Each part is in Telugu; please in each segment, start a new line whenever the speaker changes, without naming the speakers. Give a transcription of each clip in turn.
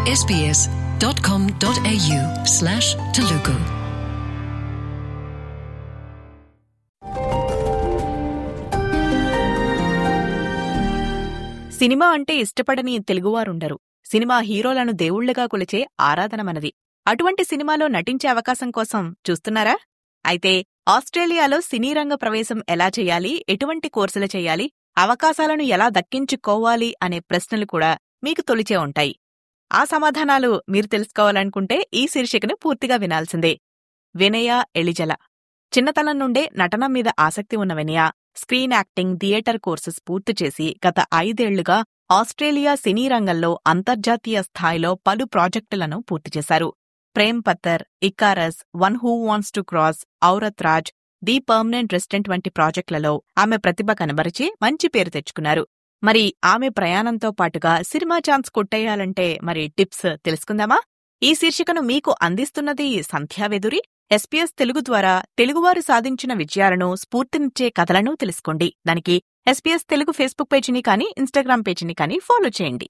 sbs.com.au slash Telugu.
సినిమా అంటే ఇష్టపడని తెలుగువారుండరు సినిమా హీరోలను దేవుళ్లుగా కొలిచే ఆరాధన మనది అటువంటి సినిమాలో నటించే అవకాశం కోసం చూస్తున్నారా అయితే ఆస్ట్రేలియాలో సినీ రంగ ప్రవేశం ఎలా చేయాలి ఎటువంటి కోర్సులు చేయాలి అవకాశాలను ఎలా దక్కించుకోవాలి అనే ప్రశ్నలు కూడా మీకు తొలిచే ఉంటాయి ఆ సమాధానాలు మీరు తెలుసుకోవాలనుకుంటే ఈ శీర్షికను పూర్తిగా వినాల్సిందే వినయ ఎలిజల చిన్నతనం నుండే నటన మీద ఆసక్తి ఉన్న వినయ స్క్రీన్ యాక్టింగ్ థియేటర్ కోర్సెస్ పూర్తి చేసి గత ఐదేళ్లుగా ఆస్ట్రేలియా సినీ రంగంలో అంతర్జాతీయ స్థాయిలో పలు ప్రాజెక్టులను పూర్తి చేశారు Prem Patthar Icarus one who wants to cross Aurat Raj the permanent resident వంటి ప్రాజెక్టులలో ఆమె ప్రతిభ కనబరిచి మంచి పేరు తెచ్చుకున్నారు మరి ఆమె ప్రయాణంతో పాటుగా సినిమా ఛాన్స్ కొట్టేయాలంటే మరి టిప్స్ తెలుసుకుందామా ఈ శీర్షికను మీకు అందిస్తున్నది సంధ్యావెదురి ఎస్పీఎస్ తెలుగు ద్వారా తెలుగువారు సాధించిన విజయాలను స్ఫూర్తినిచ్చే కథలను తెలుసుకోండి దానికి ఎస్పీఎస్ తెలుగు ఫేస్బుక్ పేజీని కానీ ఇన్స్టాగ్రామ్ పేజీని కానీ ఫాలో చేయండి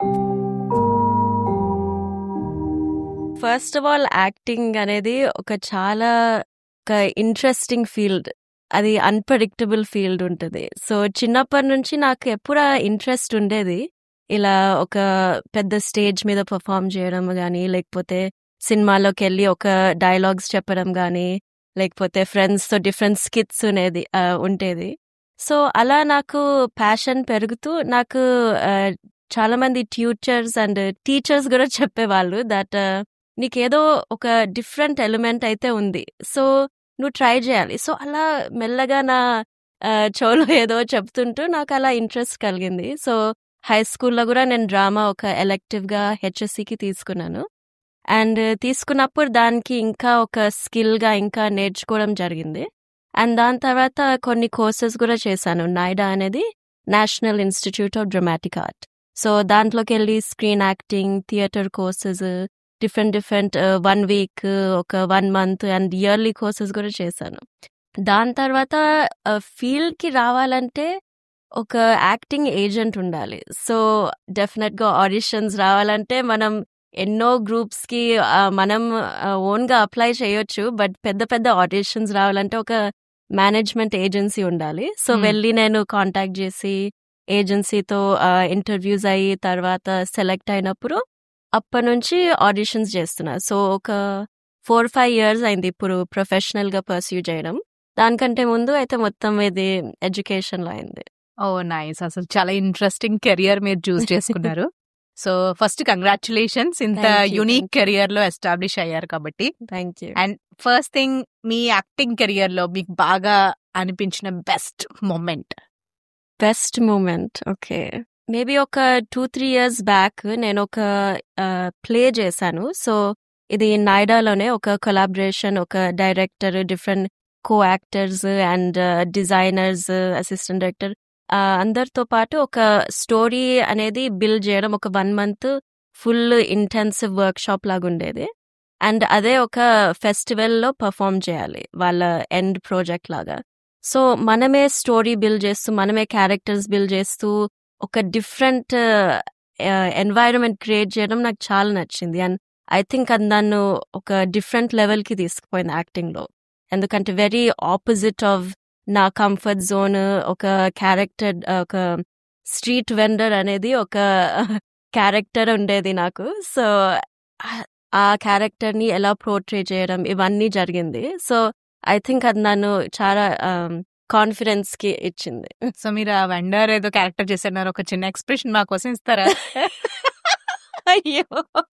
ఫస్ట్ ఆఫ్ ఆల్ యాక్టింగ్ అనేది ఒక చాలా ఒక ఇంట్రెస్టింగ్ ఫీల్డ్ అది అన్ప్రెడిక్టబుల్ ఫీల్డ్ ఉంటుంది సో చిన్నప్పటి నుంచి నాకు ఎప్పుడు ఇంట్రెస్ట్ ఉండేది ఇలా ఒక పెద్ద స్టేజ్ మీద పర్ఫామ్ చేయడం కానీ లేకపోతే సినిమాలోకి వెళ్ళి ఒక డైలాగ్స్ చెప్పడం కానీ లేకపోతే ఫ్రెండ్స్తో డిఫరెంట్ స్కిట్స్ ఉండేది ఆ, ఉండేది సో అలా నాకు ప్యాషన్ పెరుగుతూ నాకు ఆ, చాలా మంది ట్యూచర్స్ అండ్ టీచర్స్ కూడా చెప్పేవాళ్ళు దట్ నీకేదో ఒక డిఫరెంట్ ఎలిమెంట్ అయితే ఉంది సో నువ్వు ట్రై చేయాలి సో అలా మెల్లగా నా ఆ, చెవులో ఏదో చెప్తుంటూ నాకు అలా ఇంట్రెస్ట్ కలిగింది సో హై స్కూల్లో కూడా నేను డ్రామా ఒక ఎలెక్టివ్గా హెచ్ఎస్సికి తీసుకున్నాను అండ్ తీసుకున్నప్పుడు దానికి ఇంకా ఒక స్కిల్గా ఇంకా నేర్చుకోవడం జరిగింది అండ్ దాని తర్వాత కొన్ని కోర్సెస్ కూడా చేశాను నైడా అనేది national institute of dramatic art so దాంట్లోకి వెళ్ళి screen acting theatre courses different different one week ఒక one month and yearly courses కూడా చేశాను దాని తర్వాత ఫీల్డ్కి రావాలంటే ఒక యాక్టింగ్ ఏజెంట్ ఉండాలి సో డెఫినెట్గా ఆడిషన్స్ రావాలంటే మనం ఎన్నో గ్రూప్స్కి మనం ఓన్గా అప్లై చేయొచ్చు బట్ పెద్ద పెద్ద ఆడిషన్స్ రావాలంటే ఒక మేనేజ్మెంట్ ఏజెన్సీ ఉండాలి సో
Hmm.
వెళ్ళి నేను కాంటాక్ట్ చేసి ఏజెన్సీతో ఇంటర్వ్యూస్ అయ్యి తర్వాత సెలెక్ట్ అయినప్పుడు అప్పటి నుంచి ఆడిషన్స్ చేస్తున్నా సో ఒక ఫోర్ ఫైవ్ ఇయర్స్ అయింది ఇప్పుడు ప్రొఫెషనల్ గా పర్సూ చేయడం దానికంటే ముందు అయితే మొత్తం ఇది ఎడ్యుకేషన్ లో అయింది
ఓ నైస్ అసలు చాలా ఇంట్రెస్టింగ్ కెరియర్ మీరు చూస్ చేసుకున్నారు సో ఫస్ట్ కంగ్రాచులేషన్స్ ఇంత
Thank you,
unique
thank you.
Career లో ఎస్టాబ్లిష్ అయ్యారు కాబట్టి
thank you
and first thing మీ యాక్టింగ్ కెరియర్ లో మీకు బాగా అనిపించిన best moment
best moment okay maybe ఒక టూ త్రీ ఇయర్స్ బ్యాక్ నేను ఒక ప్లే చేశాను సో ఇది నైడాలోనే ఒక కొలాబరేషన్ ఒక director different co actors and designers assistant director అందరితో పాటు ఒక స్టోరీ అనేది బిల్డ్ చేయడం ఒక one month full intensive workshop లాగా ఉండేది అండ్ అదే ఒక ఫెస్టివల్లో పర్ఫామ్ చేయాలి వాళ్ళ ఎండ్ ప్రాజెక్ట్ లాగా సో మనమే స్టోరీ బిల్డ్ చేస్తూ మనమే క్యారెక్టర్స్ బిల్డ్ చేస్తూ ఒక డిఫరెంట్ ఎన్వైరన్మెంట్ క్రియేట్ చేయడం నాకు చాలా నచ్చింది అండ్ ఐ థింక్ అది నన్ను ఒక డిఫరెంట్ లెవెల్కి తీసుకుపోయింది యాక్టింగ్లో ఎందుకంటే వెరీ ఆపోజిట్ ఆఫ్ నా కంఫర్ట్ జోన్ ఒక క్యారెక్టర్ ఒక స్ట్రీట్ వెండర్ అనేది ఒక క్యారెక్టర్ ఉండేది నాకు సో ఆ క్యారెక్టర్ని ఎలా పోర్ట్రే చేయడం ఇవన్నీ జరిగింది సో ఐ థింక్ అది నన్ను చాలా కాన్ఫిడెన్స్ కి ఇచ్చింది
సో మీరు ఆ వెండర్ ఏదో క్యారెక్టర్ చేస్తున్నారు ఒక చిన్న ఎక్స్ప్రెషన్ మా కోసం ఇస్తారా
అయ్యో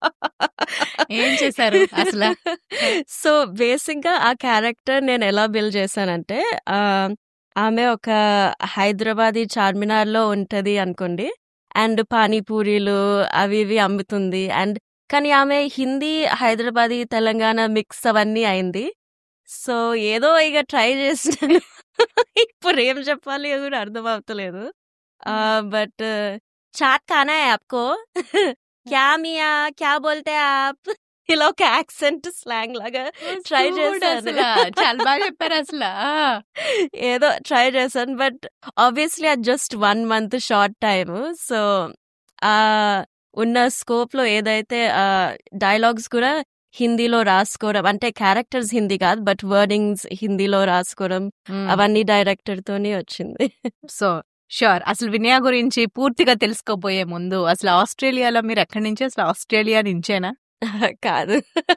ఏం చేశారు అసలు?
సో బేసిక్ గా ఆ క్యారెక్టర్ నేను ఎలా బిల్డ్ చేశానంటే ఆ, ఆమె ఒక హైదరాబాదీ చార్మినార్ లో ఉంటది అనుకోండి అండ్ పానీపూరీలు అవి ఇవి అమ్ముతుంది అండ్ కానీ ఆమె హిందీ హైదరాబాదీ తెలంగాణ మిక్స్ అవన్నీ అయింది సో ఏదో ఇక ట్రై చేసినాను ఇప్పుడు ఏం చెప్పాలి అది కూడా అర్థం అవుతలేదు బట్ చాట్ కానా है आपको क्या मिया क्या बोलते हैं आप ఇలా ఒక యాక్సెంట్ స్లాంగ్ లాగా ట్రై
Dude,
చేశాను
అసలు చాలా బాగా చెప్పారు అసలు
ఏదో ట్రై చేశాను బట్ ఆబ్వియస్లీ అది just one month short time so ఆ ఉన్న స్కోప్ లో ఏదైతే డైలాగ్స్ కూడా హిందీలో రాసుకోవడం అంటే క్యారెక్టర్స్ హిందీ కాదు బట్ వర్డింగ్స్ హిందీలో రాసుకోవడం అవన్నీ డైరెక్టర్ తోనే వచ్చింది
సో షూర్ అసలు వినయ గురించి పూర్తిగా తెలుసుకోబోయే ముందు అసలు ఆస్ట్రేలియాలో మీరు ఎక్కడి నుంచి అసలు ఆస్ట్రేలియా నుంచేనా
కాదు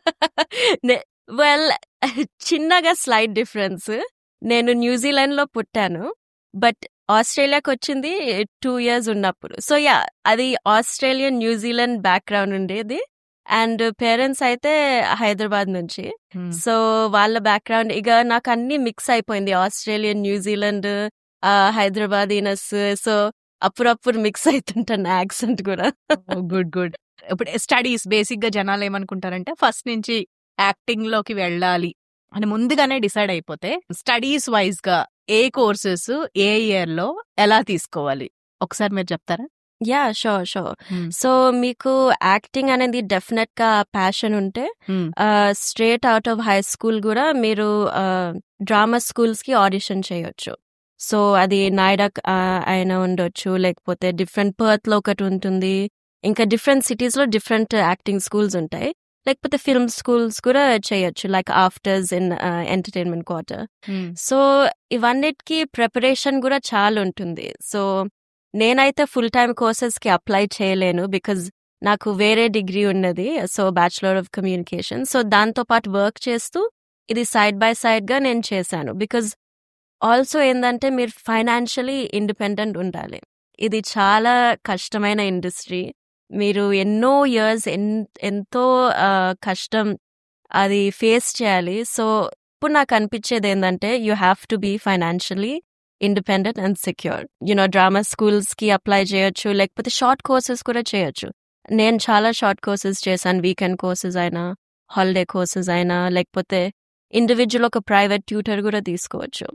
వెల్ చిన్నగా స్లైట్ డిఫరెన్స్ నేను న్యూజిలాండ్ లో పుట్టాను బట్ ఆస్ట్రేలియాకి వచ్చింది టూ ఇయర్స్ ఉన్నప్పుడు సో యా అది ఆస్ట్రేలియన్ న్యూజిలాండ్ బ్యాక్గ్రౌండ్ ఉండేది అండ్ పేరెంట్స్ అయితే హైదరాబాద్ నుంచి సో వాళ్ళ బ్యాక్గ్రౌండ్ ఇక నాకు అన్ని మిక్స్ అయిపోయింది ఆస్ట్రేలియన్ న్యూజిలాండ్ హైదరాబాద్ ఇనస్ సో అప్పుడప్పుడు మిక్స్ అవుతుంటాను యాక్సెంట్ కూడా
గుడ్ గుడ్ ఇప్పుడు స్టడీస్ బేసిక్ గా జనాలు ఏమనుకుంటారంటే ఫస్ట్ నుంచి యాక్టింగ్ లోకి వెళ్ళాలి అని ముందుగానే డిసైడ్ అయిపోతే స్టడీస్ వైజ్ గా ఏ కోర్సెస్ ఏ ఇయర్ లో ఎలా తీసుకోవాలి ఒకసారి మీరు చెప్తారా
యా షోర్ షోర్ సో మీకు యాక్టింగ్ అనేది డెఫినెట్ గా ప్యాషన్ ఉంటే straight out of high school కూడా మీరు డ్రామా స్కూల్స్ కి ఆడిషన్ చేయొచ్చు సో అది నాయిడా అయినా ఉండొచ్చు లేకపోతే డిఫరెంట్ పర్త్ లో ఒకటి ఉంటుంది ఇంకా డిఫరెంట్ సిటీస్ లో డిఫరెంట్ యాక్టింగ్ స్కూల్స్ ఉంటాయి లేకపోతే ఫిల్మ్ స్కూల్స్ కూడా చేయొచ్చు like AFTRS in entertainment quarter so ఇవన్నిటికి ప్రిపరేషన్ కూడా చాలా ఉంటుంది సో నేనైతే ఫుల్ టైమ్ కోర్సెస్ కి అప్లై చేయలేను బికాజ్ నాకు వేరే డిగ్రీ ఉన్నది so bachelor of communication so దాంతో పాటు వర్క్ చేస్తూ ఇది సైడ్ బై సైడ్ గా నేను చేశాను బికాజ్ ఆల్సో ఏంటంటే మీరు ఫైనాన్షియలీ ఇండిపెండెంట్ ఉండాలి ఇది చాలా కష్టమైన ఇండస్ట్రీ మీరు ఎన్నో ఇయర్స్ ఎంతో కష్టం అది ఫేస్ చేయాలి సో ఇప్పుడు నాకు అనిపించేది ఏంటంటే you have to be financially independent and secure you know drama schools కి అప్లై చేయొచ్చు లేకపోతే షార్ట్ కోర్సెస్ కూడా చేయొచ్చు నేను చాలా షార్ట్ కోర్సెస్ చేశాను వీకెండ్ కోర్సెస్ అయినా హాలిడే కోర్సెస్ అయినా లేకపోతే ఇండివిజువల్ ఒక ప్రైవేట్ ట్యూటర్ కూడా తీసుకోవచ్చు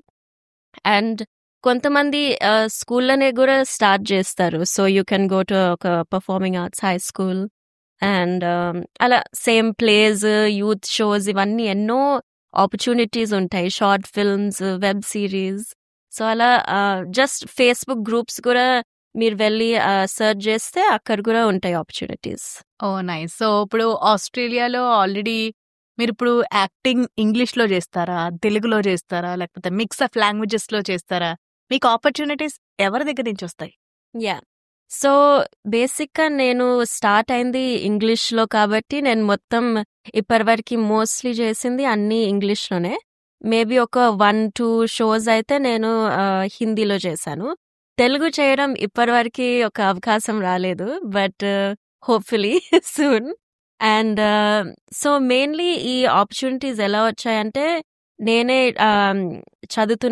అండ్ కొంతమంది స్కూల్లోనే కూడా స్టార్ట్ చేస్తారు so you can go to ఒక performing arts high school and అలా సేమ్ ప్లేస్ యూత్ షోస్ ఇవన్నీ ఎన్నో ఆపర్చునిటీస్ ఉంటాయి short films web series so అలా జస్ట్ ఫేస్బుక్ గ్రూప్స్ కూడా మీరు వెళ్ళి సర్చ్ చేస్తే అక్కడ కూడా ఉంటాయి ఆపర్చునిటీస్
ఓ నైస్ సో ఇప్పుడు ఆస్ట్రేలియాలో ఆల్రెడీ మీరు ఇప్పుడు యాక్టింగ్ ఇంగ్లీష్ లో చేస్తారా తెలుగులో చేస్తారా లేకపోతే మిక్స్ ఆఫ్ లాంగ్వేజెస్ లో చేస్తారా మీకు ఆపర్చునిటీస్ ఎవరి దగ్గర నుంచి వస్తాయి
యా సో బేసిక్ గా నేను స్టార్ట్ అయింది ఇంగ్లీష్ లో కాబట్టి నేను మొత్తం ఇప్పటివరకు మోస్ట్లీ చేసింది అన్ని ఇంగ్లీష్ లోనే మేబీ ఒక వన్ టూ షోస్ అయితే నేను హిందీలో చేశాను తెలుగు చేయడం ఇప్పటివరకు ఒక అవకాశం రాలేదు but hopefully soon and so mainly ఈ ఆపర్చునిటీస్ ఎలా వచ్చాయంటే నేనే చదువుతున్న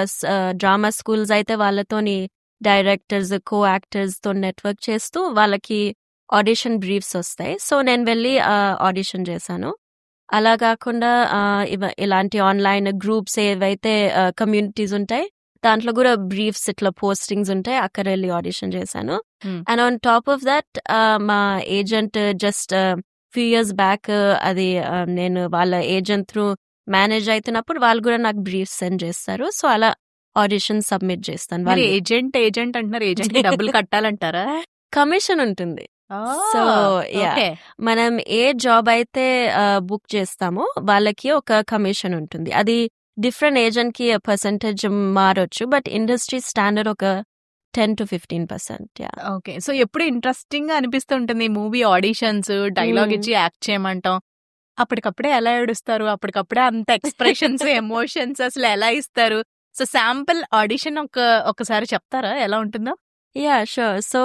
డ్రామా స్కూల్స్ అయితే వాళ్ళతోని డైరెక్టర్స్ కో యాక్టర్స్ తో నెట్వర్క్ చేస్తూ వాళ్ళకి ఆడిషన్ బ్రీఫ్స్ వస్తాయి సో నేను వెళ్ళి ఆడిషన్ చేశాను అలా కాకుండా ఇలాంటి ఆన్లైన్ గ్రూప్స్ ఏవైతే కమ్యూనిటీస్ ఉంటాయి దాంట్లో కూడా బ్రీఫ్స్ ఇట్లా పోస్టింగ్స్ ఉంటాయి అక్కడ వెళ్ళి ఆడిషన్ చేశాను and on top of that మా agent just few years back అది నేను వాళ్ళ ఏజెంట్ త్రూ మేనేజ్ అవుతున్నప్పుడు వాళ్ళు కూడా నాకు బ్రీఫ్ సెండ్ చేస్తారు సో అలా ఆడిషన్ సబ్మిట్ చేస్తాను
మరి ఏజెంట్ ఏజెంట్ అంటున్నారు ఏజెంట్ డబ్బులు కట్టాలంటారా
కమిషన్ ఉంటుంది సో యా మనం ఏ జాబ్ అయితే బుక్ చేస్తామో వాళ్ళకి ఒక కమిషన్ ఉంటుంది అది డిఫరెంట్ ఏజెంట్ కి పర్సంటేజ్ మారొచ్చు బట్ ఇండస్ట్రీ స్టాండర్డ్ ఒక ten to fifteen percent yeah
okay so ఎప్పుడు ఇంట్రెస్టింగ్ గా అనిపిస్తుంటుంది మూవీ ఆడిషన్స్ డైలాగ్ ఇచ్చి యాక్ట్ చేయమంటాం అప్పటికప్పుడే ఎలా ఏడుస్తారు అప్పటికప్పుడే అంత ఎక్స్ప్రెషన్స్ ఎమోషన్స్ అసలు ఎలా ఇస్తారు సో శాంపుల్ ఆడిషన్ ఒక ఒకసారి చెప్తారా ఎలా ఉంటుందో
యా షూర్ సో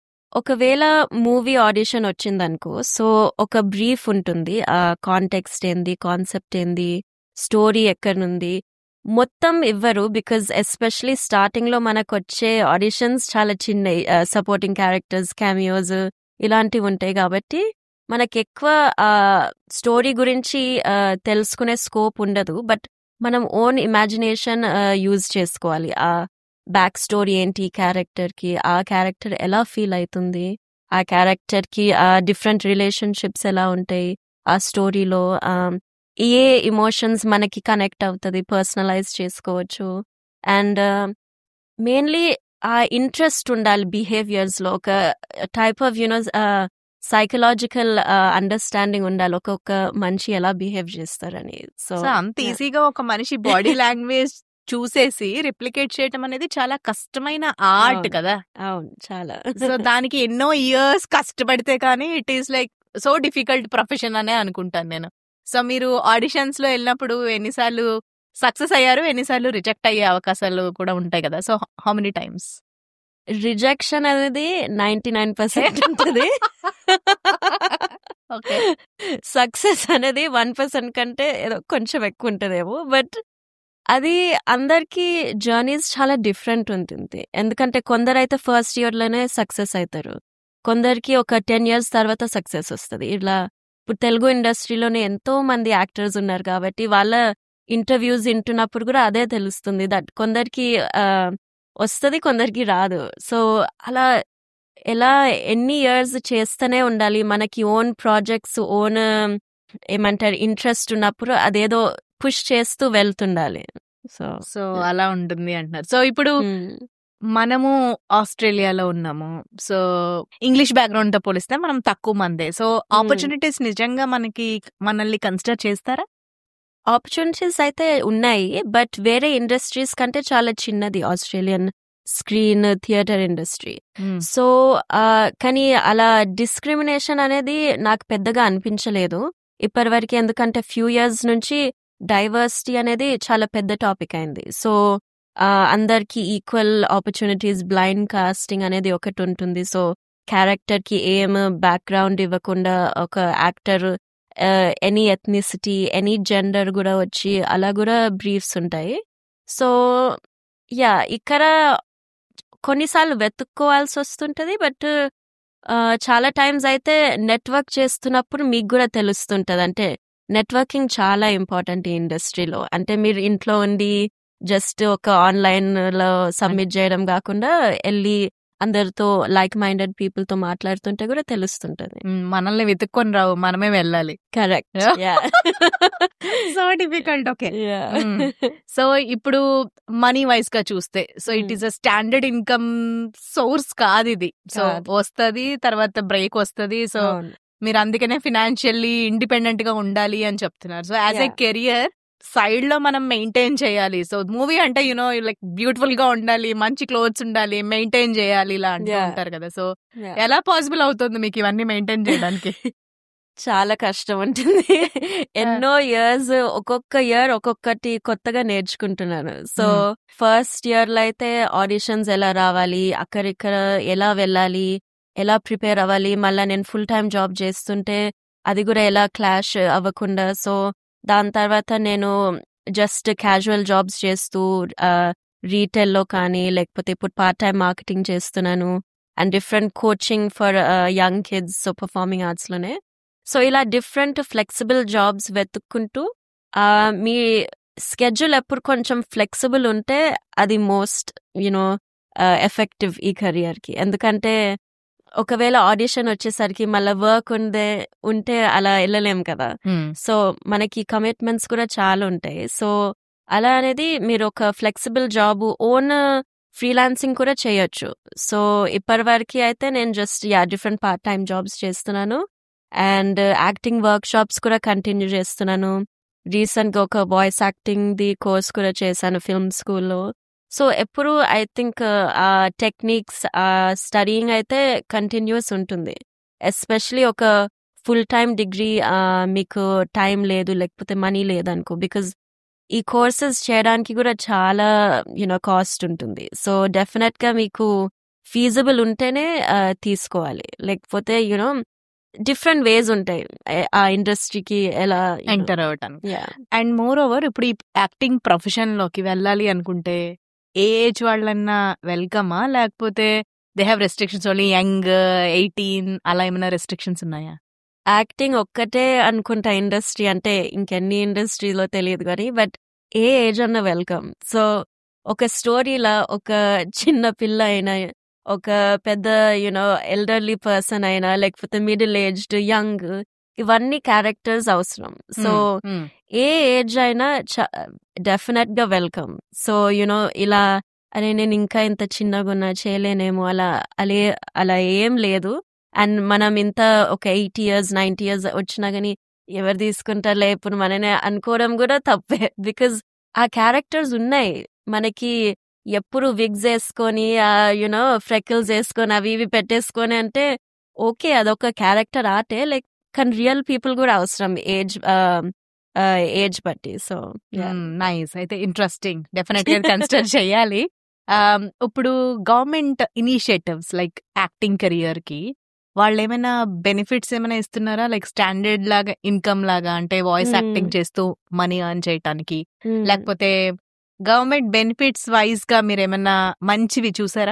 ఒకవేళ మూవీ ఆడిషన్ వచ్చిందనుకో సో ఒక బ్రీఫ్ ఉంటుంది ఆ కాంటెక్స్ట్ ఏంది కాన్సెప్ట్ ఏంది స్టోరీ ఎక్కడుంది మొత్తం ఇవ్వరు బికాజ్ ఎస్పెషలీ స్టార్టింగ్ లో మనకు వచ్చే ఆడిషన్స్ చాలా చిన్నవి సపోర్టింగ్ క్యారెక్టర్స్ క్యామియోస్ ఇలాంటివి ఉంటాయి కాబట్టి మనకి ఎక్కువ స్టోరీ గురించి తెలుసుకునే స్కోప్ ఉండదు బట్ మనం ఓన్ ఇమాజినేషన్ యూజ్ చేసుకోవాలి ఆ బ్యాక్ స్టోరీ ఏంటి క్యారెక్టర్ కి ఆ క్యారెక్టర్ ఎలా ఫీల్ అవుతుంది ఆ క్యారెక్టర్ కి ఆ డిఫరెంట్ రిలేషన్షిప్స్ ఎలా ఉంటాయి ఆ స్టోరీలో ఏ ఇమోషన్స్ మనకి కనెక్ట్ అవుతుంది పర్సనలైజ్ చేసుకోవచ్చు అండ్ మెయిన్లీ ఆ ఇంట్రెస్ట్ ఉండాలి బిహేవియర్స్ లో ఒక type of you know psychological understanding ఉండాలి ఒక్కొక్క మనిషి ఎలా బిహేవ్ చేస్తారని సో
సో అంత ఈజీగా ఒక మనిషి బాడీ లాంగ్వేజ్ చూసేసి రిప్లికేట్ చేయటం అనేది చాలా కష్టమైన ఆర్ట్
అవును.
కదా
అవును చాలా
సో దానికి ఎన్నో ఇయర్స్ కష్టపడితే కానీ it is like so difficult profession అనే అనుకుంటాను నేను సో మీరు ఆడిషన్స్ లో వెళ్ళినప్పుడు ఎన్నిసార్లు సక్సెస్ అయ్యారు ఎన్నిసార్లు రిజెక్ట్ అయ్యే అవకాశాలు కూడా ఉంటాయి కదా so how many times
rejection అనేది నైన్టీ నైన్ పర్సెంట్ ఉంటుంది
ఓకే
సక్సెస్ అనేది వన్ పర్సెంట్ కంటే ఏదో కొంచెం ఎక్కువ ఉంటుందేమో బట్ అది అందరికి జర్నీస్ చాలా డిఫరెంట్ ఉంటుంది ఎందుకంటే కొందరైతే ఫస్ట్ ఇయర్ లోనే సక్సెస్ అవుతారు కొందరికి ఒక టెన్ ఇయర్స్ తర్వాత సక్సెస్ వస్తుంది ఇట్లా ఇప్పుడు తెలుగు ఇండస్ట్రీలోనే ఎంతో మంది యాక్టర్స్ ఉన్నారు కాబట్టి వాళ్ళ ఇంటర్వ్యూస్ వింటున్నప్పుడు కూడా అదే తెలుస్తుంది దట్ కొందరికి వస్తుంది కొందరికి రాదు సో అలా ఎలా ఎన్ని ఇయర్స్ చేస్తూనే ఉండాలి మనకి ఓన్ ప్రాజెక్ట్స్ ఓన్ ఏమంటారు ఇంట్రెస్ట్ ఉన్నప్పుడు అదేదో పుష్ చేస్తూ వెళ్తుండాలి సో
సో అలా ఉంటుంది అంటున్నారు సో ఇప్పుడు మనము ఆస్ట్రేలియాలో ఉన్నాము సో ఇంగ్లీష్ బ్యాక్గ్రౌండ్ తో పోలిస్తే మనం తక్కువ మందే సో ఆపర్చునిటీస్ నిజంగా మనకి మనల్ని కన్సిడర్ చేస్తారా
ఆపర్చునిటీస్ అయితే ఉన్నాయి బట్ వేరే ఇండస్ట్రీస్ కంటే చాలా చిన్నది Australian screen theatre industry so ఆ, కానీ అలా డిస్క్రిమినేషన్ అనేది నాకు పెద్దగా అనిపించలేదు ఇప్పటివరకు ఎందుకంటే ఫ్యూ ఇయర్స్ నుంచి డైవర్సిటీ అనేది చాలా పెద్ద టాపిక్ అయింది సో ఆ, అందరికి ఈక్వల్ ఆపర్చునిటీస్ బ్లైండ్ కాస్టింగ్ అనేది ఒకటి ఉంటుంది సో క్యారెక్టర్ కి ఏం బ్యాక్గ్రౌండ్ ఇవ్వకుండా ఒక actor any ethnicity any gender కూడా వచ్చి అలా కూడా బ్రీఫ్స్ ఉంటాయి సో యా ఇక్కడ కొన్నిసార్లు వెతుక్కోవాల్సి వస్తుంటది బట్ చాలా టైమ్స్ అయితే నెట్వర్క్ చేస్తున్నప్పుడు మీకు కూడా తెలుస్తుంటది అంటే నెట్వర్కింగ్ చాలా ఇంపార్టెంట్ ఈ ఇండస్ట్రీలో అంటే మీరు ఇంట్లో ఉండి జస్ట్ ఒక ఆన్లైన్ లో సబ్మిట్ చేయడం కాకుండా వెళ్ళి అందరితో లైక్ మైండెడ్ పీపుల్ తో మాట్లాడుతుంటే కూడా తెలుస్తుంటది
మ్, మనల్ని వెతుక్కొని రావు మనమే వెళ్ళాలి
correct
so difficult okay so ఇప్పుడు మనీ వైస్ గా చూస్తే so it
Hmm.
Is a standard income source కాదు ఇది సో
కాదు.
వస్తది తర్వాత బ్రేక్ వస్తది సో మీరు అందుకనే ఫినాన్షియల్లీ ఇండిపెండెంట్ గా ఉండాలి అని చెప్తున్నారు so as a
Yeah.
Career side లో మనం మెయింటైన్ చేయాలి సో మూవీ అంటే యునో లైక్ బ్యూటిఫుల్ గా ఉండాలి మంచి క్లోత్స్ ఉండాలి మెయింటైన్ చేయాలి ఇలా అంటూ
Yeah.
ఉంటారు కదా సో ఎలా పాసిబుల్ అవుతుంది మీకు ఇవన్నీ మెయింటైన్ చేయడానికి
చాలా కష్టం ఉంటుంది ఎన్నో ఇయర్స్ ఒక్కొక్క ఇయర్ ఒక్కొక్కటి కొత్తగా నేర్చుకుంటున్నాను సో
Hmm.
ఫస్ట్ ఇయర్ లో అయితే ఆడిషన్స్ ఎలా రావాలి అక్కడిక్కడ ఎలా వెళ్ళాలి ఎలా ప్రిపేర్ అవ్వాలి మళ్ళా నేను ఫుల్ టైం జాబ్ చేస్తుంటే అది కూడా ఎలా క్లాష్ అవ్వకుండా సో దాని తర్వాత నేను జస్ట్ క్యాజువల్ జాబ్స్ చేస్తూ రీటైల్ లో కానీ లేకపోతే ఇప్పుడు పార్ట్ టైం మార్కెటింగ్ చేస్తున్నాను and different coaching for young kids so performing arts లోనే సో ఇలా డిఫరెంట్ ఫ్లెక్సిబుల్ జాబ్స్ వెతుక్కుంటూ ఆ, మీ స్కెడ్యూల్ ఎప్పుడు కొంచెం ఫ్లెక్సిబుల్ ఉంటే అది మోస్ట్ యునో ఎఫెక్టివ్ ఈ కెరియర్ కి ఎందుకంటే ఒకవేళ ఆడిషన్ వచ్చేసరికి మళ్ళీ వర్క్ ఉందే ఉంటే అలా వెళ్ళలేం కదా సో మనకి కమిట్మెంట్స్ కూడా చాలా ఉంటాయి సో అలా అనేది మీరు ఒక ఫ్లెక్సిబుల్ జాబ్ ఓన్ ఫ్రీలాన్సింగ్ కూడా చేయొచ్చు సో ఇప్పటి వరకు అయితే నేను just yeah different part time jobs చేస్తున్నాను అండ్ యాక్టింగ్ వర్క్ షాప్స్ కూడా కంటిన్యూ చేస్తున్నాను రీసెంట్ గా ఒక వాయిస్ యాక్టింగ్ ది కోర్స్ కూడా చేశాను ఫిల్మ్ స్కూల్లో సో ఎప్పుడు ఐ థింక్ ఆ టెక్నిక్స్ ఆ స్టడీయింగ్ అయితే కంటిన్యూస్ ఉంటుంది ఎస్పెషలీ ఒక ఫుల్ టైం డిగ్రీ మీకు టైం లేదు లేకపోతే మనీ లేదనుకో బికాజ్ ఈ కోర్సెస్ చేయడానికి కూడా చాలా యూనో కాస్ట్ ఉంటుంది సో డెఫినెట్ గా మీకు ఫీజబుల్ ఉంటేనే ఆ, తీసుకోవాలి లేకపోతే యునో డిఫరెంట్ వేస్ ఉంటాయి ఏ- ఆ ఇండస్ట్రీకి ఎలా
ఎంటర్ అవ్వటానికి
యా
అండ్ మోర్ ఓవర్ ఇప్పుడు ఈ యాక్టింగ్ ప్రొఫెషన్ లోకి వెళ్ళాలి అనుకుంటే ఏ ఏజ్ వాళ్ళన్నా వెల్కమా లేకపోతే they have restrictions only young eighteen అలా ఏమైనా రెస్ట్రిక్షన్స్ ఉన్నాయా
యాక్టింగ్ ఒక్కటే అనుకుంటా ఇండస్ట్రీ అంటే ఇంకెన్ని ఇండస్ట్రీలో తెలియదు కానీ బట్ ఏ ఏజ్ అన్న వెల్కమ్ సో ఒక స్టోరీలా ఒక చిన్న పిల్ల అయినా ఒక పెద్ద యునో ఎల్డర్లీ పర్సన్ అయినా లేకపోతే మిడిల్ ఏజ్డ్ యంగ్ ఇవన్నీ క్యారెక్టర్స్ అవసరం సో ఏ ఏజ్ అయినా డెఫినెట్ గా వెల్కమ్ సో యునో ఇలా అరే నేను ఇంకా ఇంత చిన్నగా ఉన్నా చేయలేనేమో అలా అలే అలా ఏం లేదు అండ్ మనం ఇంత ఒక ఎయిట్ ఇయర్స్ నైన్టీ ఇయర్స్ వచ్చినా కానీ ఎవరు తీసుకుంటారులే ఇప్పుడు మననే అనుకోవడం కూడా తప్పే బికాజ్ ఆ క్యారెక్టర్స్ ఉన్నాయి మనకి ఎప్పుడు విగ్స్ వేసుకొని యునో ఫ్రెకిల్స్ వేసుకొని అవి ఇవి పెట్టేసుకొని అంటే ఓకే అదొక క్యారెక్టర్ ఆర్టే లైక్ కానీ రియల్ పీపుల్ కూడా అవసరం ఏజ్ ఏజ్ బట్టి సో
నైస్ అయితే ఇంట్రెస్టింగ్ డెఫినెట్ గా కన్సిడర్ చేయాలి Um, ఇప్పుడు government initiatives like acting career కి వాళ్ళు ఏమైనా బెనిఫిట్స్ ఏమైనా ఇస్తున్నారా లైక్ స్టాండర్డ్ లాగా ఇన్కమ్ లాగా అంటే వాయిస్
Hmm.
యాక్టింగ్ చేస్తూ మనీ ఎర్న్ చేయటానికి లేకపోతే గవర్నమెంట్ బెనిఫిట్స్ వైజ్ గా మీరు ఏమైనా మంచివి చూసారా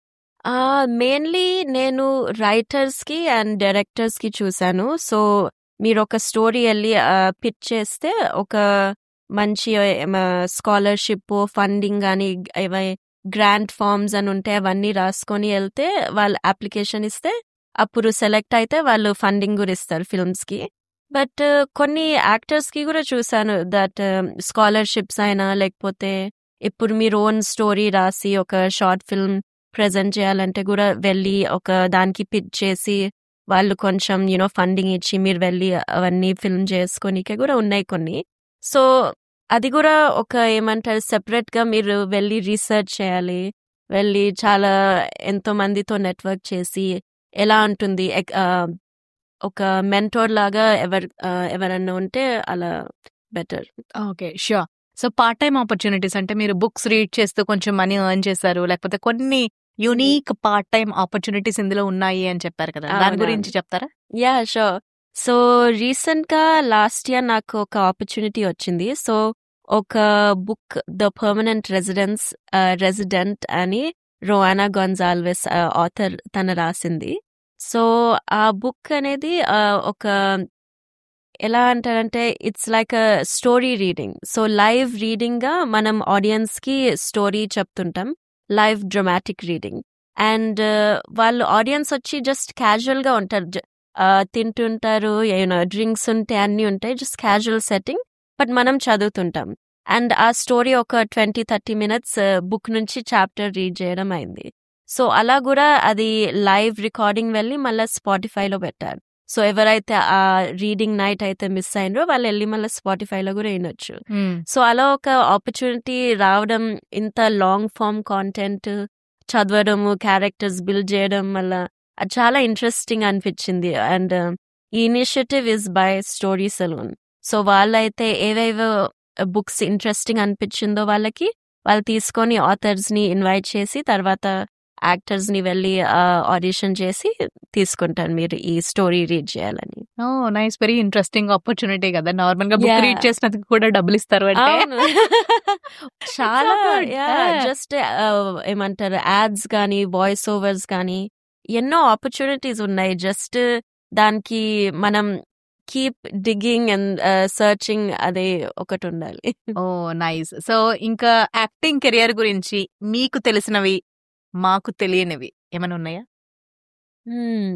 మెయిన్లీ నేను రైటర్స్ కి అండ్ డైరెక్టర్స్ కి చూసాను సో మీరు ఒక స్టోరీ వెళ్ళి పిచ్ చేస్తే ఒక మంచి స్కాలర్షిప్ ఫండింగ్ కానీ గ్రాంట్ ఫార్మ్స్ అని ఉంటే అవన్నీ రాసుకొని వెళ్తే వాళ్ళు అప్లికేషన్ ఇస్తే అప్పుడు సెలెక్ట్ అయితే వాళ్ళు ఫండింగ్ కూడా ఇస్తారు ఫిల్మ్స్ కి బట్ కొన్ని యాక్టర్స్ కి కూడా చూసాను దట్ స్కాలర్షిప్స్ అయినా లేకపోతే ఇప్పుడు మీరు ఓన్ స్టోరీ రాసి ఒక షార్ట్ ఫిల్మ్ ప్రజెంట్ చేయాలంటే కూడా వెళ్ళి ఒక దానికి పిచ్ చేసి వాళ్ళు కొంచెం యూనో ఫండింగ్ ఇచ్చి మీరు వెళ్ళి అవన్నీ ఫిల్మ్ చేసుకోనికే కూడా ఉన్నాయి కొన్ని సో అది కూడా ఒక ఏమంటారు సెపరేట్ గా మీరు వెళ్ళి రీసెర్చ్ చేయాలి వెళ్ళి చాలా ఎంతో మందితో నెట్వర్క్ చేసి ఎలా ఉంటుంది ఎక్- ఆ, ఒక మెంటోర్ లాగా ఎవరు ఆ, ఎవరన్నా ఉంటే అలా better
okay sure so part time opportunities అంటే మీరు బుక్స్ రీడ్ చేస్తూ కొంచెం మనీ ఎర్న్ చేశారు లేకపోతే కొన్ని యునీక్ పార్ట్ టైం ఆపర్చునిటీస్ ఇందులో ఉన్నాయి అని చెప్పారు కదా దాని
అవునవును.
గురించి చెప్తారా
యా షూర్ సో రీసెంట్ గా లాస్ట్ ఇయర్ నాకు ఒక ఆపర్చునిటీ వచ్చింది సో ఒక book the permanent residence resident అని రోయానా గొన్జాల్వెస్ ఆథర్ తన రాసింది సో ఆ బుక్ అనేది ఆ, ఒక ఎలా అంటారంటే it's like a story reading so live reading గా మనం ఆడియన్స్ కి స్టోరీ చెప్తుంటాం లైవ్ డ్రమాటిక్ రీడింగ్ అండ్ వాళ్ళు ఆడియన్స్ వచ్చి జస్ట్ క్యాజువల్ గా ఉంటారు జ- ఆ, తింటుంటారు యూనో డ్రింక్స్ ఉంటాయి అన్ని ఉంటాయి జస్ట్ క్యాజువల్ సెట్టింగ్ బట్ మనం చదువుతుంటాం అండ్ ఆ స్టోరీ ఒక ట్వంటీ థర్టీ మినిట్స్ బుక్ నుంచి చాప్టర్ రీడ్ చేయడం అయింది సో అలా కూడా అది లైవ్ రికార్డింగ్ వెళ్ళి మళ్ళీ స్పాటిఫైలో పెట్టారు సో ఎవరైతే ఆ రీడింగ్ నైట్ అయితే మిస్ అయినరో వాళ్ళు వెళ్ళి మళ్ళీ స్పాటిఫైలో కూడా వినొచ్చు సో అలా ఒక ఆపర్చునిటీ రావడం ఇంత లాంగ్ ఫామ్ కాంటెంట్ చదవడము క్యారెక్టర్స్ బిల్డ్ చేయడం వల్ల అది చాలా ఇంట్రెస్టింగ్ అనిపించింది అండ్ ఈ initiative is by story salon so వాళ్ళైతే ఏవేవో బుక్స్ ఇంట్రెస్టింగ్ అనిపించిందో వాళ్ళకి వాళ్ళు తీసుకొని ఆథర్స్ ని ఇన్వైట్ చేసి తర్వాత యాక్టర్స్ ని వెళ్ళి ఆడిషన్ చేసి తీసుకుంటారు మీరు ఈ స్టోరీ రీడ్ చేయాలని
oh nice very interesting opportunity కదా నార్మల్ గా బుక్
Yeah.
రీడ్ చేసినందుకు కూడా డబ్బులు ఇస్తారు అంటే
అవును. చాలా
good. Yeah.
జస్ట్ ఏమంటారు యాడ్స్ కానీ వాయిస్ ఓవర్స్ కానీ ఎన్నో ఆపర్చునిటీస్ ఉన్నాయి జస్ట్ దానికి మనం కీప్ డిగ్గింగ్ అండ్ సర్చింగ్ అదే ఒకటి ఉండాలి
ఓ నైస్ సో ఇంకా యాక్టింగ్ కెరియర్ గురించి మీకు తెలిసినవి మాకు తెలియనివి ఏమైనా ఉన్నాయా
Hmm.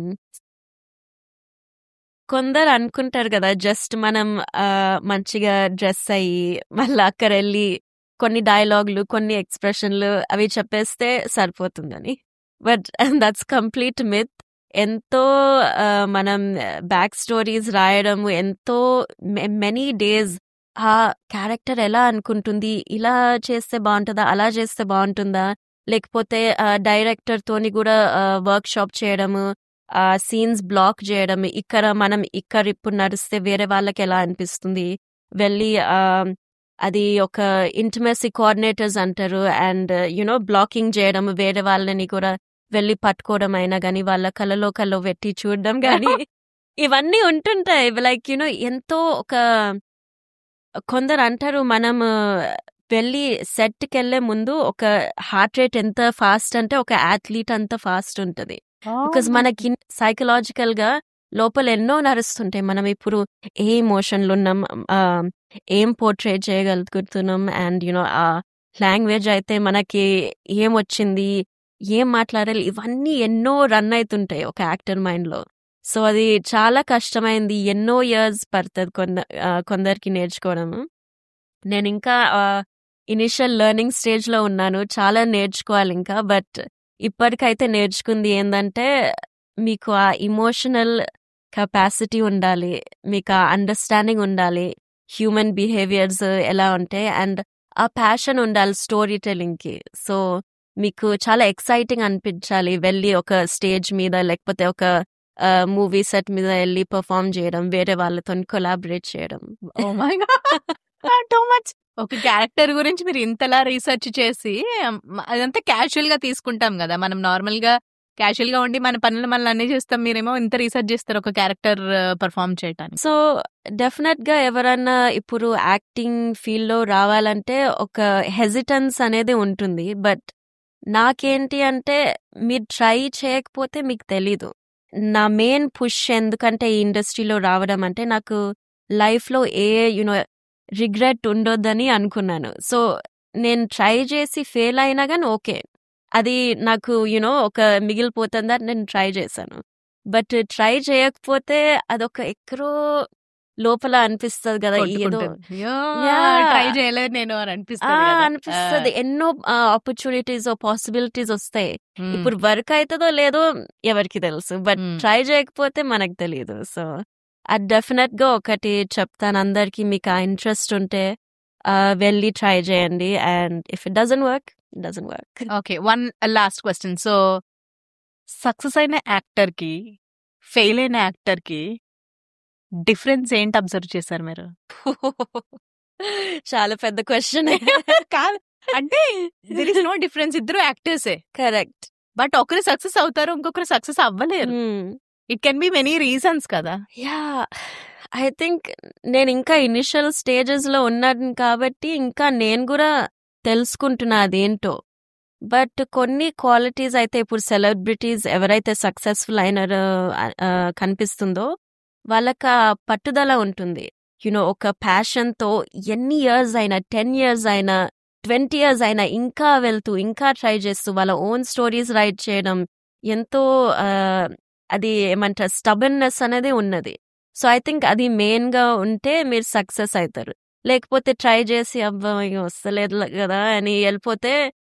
కొందరు అనుకుంటారు కదా జస్ట్ మనం ఆ, మంచిగా డ్రెస్ అయ్యి మళ్ళీ అక్కడ వెళ్ళి కొన్ని డైలాగులు కొన్ని ఎక్స్ప్రెషన్లు అవి చెప్పేస్తే సరిపోతుందని బట్ దట్స్ కంప్లీట్ మిత్ ఎంతో ఆ, మనం బ్యాక్ స్టోరీస్ రాయడం ఎంతో మెనీ డేస్ ఆ క్యారెక్టర్ ఎలా అనుకుంటుంది ఇలా చేస్తే బాగుంటుందా అలా చేస్తే బాగుంటుందా లేకపోతే డైరెక్టర్ తోని కూడా వర్క్ షాప్ చేయడము ఆ సీన్స్ బ్లాక్ చేయడం ఇక్కడ మనం ఇక్కడ ఇప్పుడు నడిస్తే వేరే వాళ్ళకి ఎలా అనిపిస్తుంది వెళ్ళి ఆ, అది ఒక ఇంటిమెసీ కోఆర్డినేటర్స్ అంటారు అండ్ యునో బ్లాకింగ్ చేయడం వేరే వాళ్ళని కూడా వెళ్ళి పట్టుకోవడం అయినా కానీ వాళ్ళ కళ్ళలో కళ్ళలో పెట్టి చూడడం కానీ ఇవన్నీ ఉంటుంటాయి లైక్ యునో ఎంతో ఒక కొందరు అంటారు మనం వెళ్ళి సెట్కి వెళ్ళే ముందు ఒక హార్ట్ రేట్ ఎంత ఫాస్ట్ అంటే ఒక అథ్లీట్ అంత ఫాస్ట్ ఉంటది బికాజ్ మనకి సైకలాజికల్ గా లోపల ఎన్నో నడుస్తుంటాయి మనం ఇప్పుడు ఏ ఎమోషన్లు ఉన్నాం ఆ, ఏం పోర్ట్రేట్ చేయగలుగుతున్నాం అండ్ యునో ఆ లాంగ్వేజ్ అయితే మనకి ఏం వచ్చింది ఏం మాట్లాడాలి ఇవన్నీ ఎన్నో రన్ అవుతుంటాయి ఒక యాక్టర్ మైండ్ లో సో అది చాలా కష్టమైంది ఎన్నో ఇయర్స్ పడుతుంది కొంద ఆ, కొందరికి నేర్చుకోవడం నేను ఇంకా ఇనిషియల్ లెర్నింగ్ స్టేజ్ లో ఉన్నాను చాలా నేర్చుకోవాలి ఇంకా బట్ ఇప్పటికైతే నేర్చుకుంది ఏంటంటే మీకు ఆ ఇమోషనల్ కెపాసిటీ ఉండాలి మీకు ఆ అండర్స్టాండింగ్ ఉండాలి హ్యూమన్ బిహేవియర్స్ ఎలా ఉంటాయి అండ్ ఆ ప్యాషన్ ఉండాలి స్టోరీ టెలింగ్ కి సో మీకు చాలా ఎక్సైటింగ్ అనిపించాలి వెళ్ళి ఒక స్టేజ్ మీద లేకపోతే ఒక మూవీ సెట్ మీద వెళ్ళి పర్ఫామ్ చేయడం వేరే వాళ్ళతో కొలాబరేట్ చేయడం
oh my god too much ఒక క్యారెక్టర్ గురించి మీరు ఇంతలా రీసెర్చ్ చేసి మ- అదంతా క్యాజువల్ గా తీసుకుంటాం కదా మనం నార్మల్ గా క్యాజువల్ గా ఉండి మన పనులు మనం అన్ని చేస్తాం మీరేమో ఇంత రీసెర్చ్ చేస్తారు ఒక క్యారెక్టర్ పర్ఫామ్ చేయడానికి
సో డెఫినెట్ గా ఎవరన్నా ఇప్పుడు యాక్టింగ్ ఫీల్డ్ లో రావాలంటే ఒక హెజిటెన్స్ అనేది ఉంటుంది బట్ నాకేంటి అంటే మీరు ట్రై చేయకపోతే మీకు తెలీదు నా మెయిన్ పుష్ ఎందుకంటే ఈ ఇండస్ట్రీలో రావడం అంటే నాకు లైఫ్ లో ఏ యునో రిగ్రెట్ ఉండొద్దని అనుకున్నాను సో నేను ట్రై చేసి ఫెయిల్ అయినా కానీ ఓకే అది నాకు యునో ఒక మిగిలిపోతుందని నేను ట్రై చేశాను బట్ ట్రై చేయకపోతే అదొక ఎక్కడో లోపల అనిపిస్తుంది కదా ఏదో Yeah.
ట్రై చేయలేదు నేను అని
ఆ,
అనిపిస్తుంది కదా.
అనిపిస్తుంది ఎన్నో ఆపర్చునిటీస్ పాసిబిలిటీస్ వస్తాయి
Hmm.
ఇప్పుడు వర్క్ అవుతుందో లేదో ఎవరికి తెలుసు బట్
Hmm.
ట్రై చేయకపోతే మనకు తెలియదు సో అది డెఫినెట్ గా ఒకటి చెప్తాను అందరికి మీకు ఆ ఇంట్రెస్ట్ ఉంటే ఆ, వెళ్ళి ట్రై చేయండి and if it doesn't work doesn't work
okay one last question so success అయిన యాక్టర్ కి ఫెయిల్ అయిన యాక్టర్ కి డిఫరెన్స్ ఏంటి అబ్జర్వ్ చేశారు మీరు
చాలా పెద్ద క్వశ్చన్
కాదు అంటే దెర్ ఇస్ నో డిఫరెన్స్ ఇద్దరు యాక్టర్సే
కరెక్ట్
బట్ ఒకరు సక్సెస్ అవుతారు ఇంకొకరు సక్సెస్ అవ్వలేరు it can be many reasons కదా
యా ఐ థింక్ నేను ఇంకా ఇనిషియల్ స్టేజెస్ లో ఉన్నాను కాబట్టి ఇంకా నేను కూడా తెలుసుకుంటున్నా అదేంటో బట్ కొన్ని క్వాలిటీస్ అయితే ఇప్పుడు సెలబ్రిటీస్ ఎవరైతే సక్సెస్ఫుల్ అయినారో ఆ, కనిపిస్తుందో వాళ్ళకి ఆ పట్టుదల ఉంటుంది యునో ఒక ప్యాషన్ తో ఎన్ని ఇయర్స్ అయినా టెన్ ఇయర్స్ అయినా ట్వంటీ ఇయర్స్ అయినా ఇంకా వెళ్తూ ఇంకా ట్రై చేస్తూ వాళ్ళ ఓన్ స్టోరీస్ రైట్ చేయడం ఎంతో ఆ, అది ఏమంటారు స్టబన్నెస్ అనేది ఉన్నది సో ఐ థింక్ అది మెయిన్ గా ఉంటే మీరు సక్సెస్ అవుతారు లేకపోతే ట్రై చేసి అబ్బా ఇక వస్తలేదు కదా అని వెళ్ళిపోతే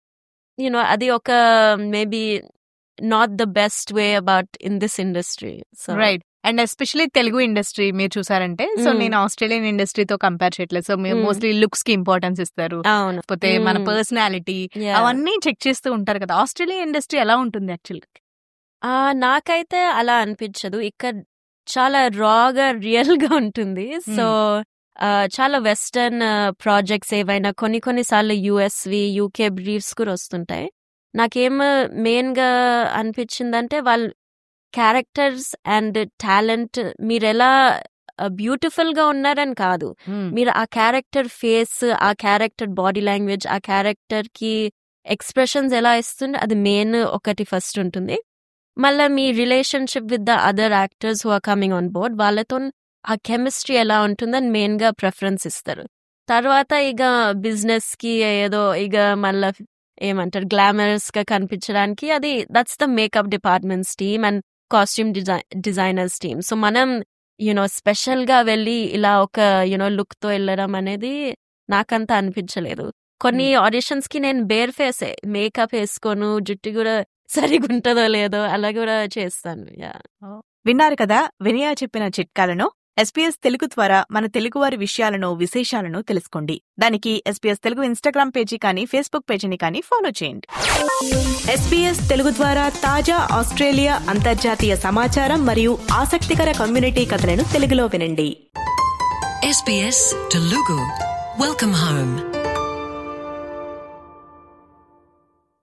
యూనో అది ఒక maybe not the best way about in this industry so
right and especially Telugu industry మీరు చూసారంటే సో
Mm.
నేను ఆస్ట్రేలియన్ ఇండస్ట్రీతో కంపేర్ చేయట్లేదు సో మీరు
Mm.
మోస్ట్లీ లుక్స్ కి ఇంపార్టెన్స్ ఇస్తారు
అవును
లేకపోతే మన
Mm.
Personality
Yeah.
అవన్నీ చెక్ చేస్తూ ఉంటారు కదా ఆస్ట్రేలియా ఇండస్ట్రీ ఎలా ఉంటుంది యాక్చువల్
ఆ, నాకైతే అలా అనిపించదు ఇక్కడ చాలా రాగా రియల్ గా ఉంటుంది సో ఆ, చాలా వెస్టర్న్ ప్రాజెక్ట్స్ ఏవైనా కొన్ని కొన్ని సార్లు యుఎస్వి యూకే బ్రీఫ్స్ కూడా వస్తుంటాయి నాకేం మెయిన్ గా అనిపించిందంటే వాళ్ళు క్యారెక్టర్స్ అండ్ టాలెంట్ మీరు ఎలా బ్యూటిఫుల్ గా ఉన్నారని కాదు మీరు ఆ క్యారెక్టర్ ఫేస్ ఆ క్యారెక్టర్ బాడీ లాంగ్వేజ్ ఆ క్యారెక్టర్ కి ఎక్స్ప్రెషన్స్ ఎలా ఇస్తుంది అది మెయిన్ ఒకటి ఫస్ట్ ఉంటుంది మళ్ళీ మీ relationship with the other actors who are coming on board వాళ్ళతో ఆ కెమిస్ట్రీ ఎలా ఉంటుందని మెయిన్ గా ప్రిఫరెన్స్ ఇస్తారు తర్వాత ఇక బిజినెస్ కి ఏదో ఇక మళ్ళా ఏమంటారు గ్లామరస్ గా కనిపించడానికి అది that's the makeup departments team and costume designers team so మనం యునో స్పెషల్ గా వెళ్ళి ఇలా ఒక యునో లుక్ తో వెళ్ళడం అనేది నాకంత అనిపించలేదు కొన్ని ఆడిషన్స్ కి నేను బేర్ ఫేసే మేకప్ వేసుకోను జుట్టు కూడా సరిగా ఉంటుందో లేదో అలా కూడా చేస్తాను యా
విన్నారు కదా వినయా చెప్పిన చిట్కాలను ఎస్పీఎస్ తెలుగు ద్వారా మన తెలుగువారి విషయాలను విశేషాలను తెలుసుకోండి దానికి ఎస్పీఎస్ తెలుగు ఇన్స్టాగ్రామ్ పేజీ కానీ ఫేస్బుక్ పేజీని కానీ ఫాలో చేయండి ఎస్పీఎస్ తెలుగు ద్వారా తాజా ఆస్ట్రేలియా అంతర్జాతీయ సమాచారం మరియు ఆసక్తికర కమ్యూనిటీ కథలను తెలుగులో వినండి
SBS Telugu. Welcome home.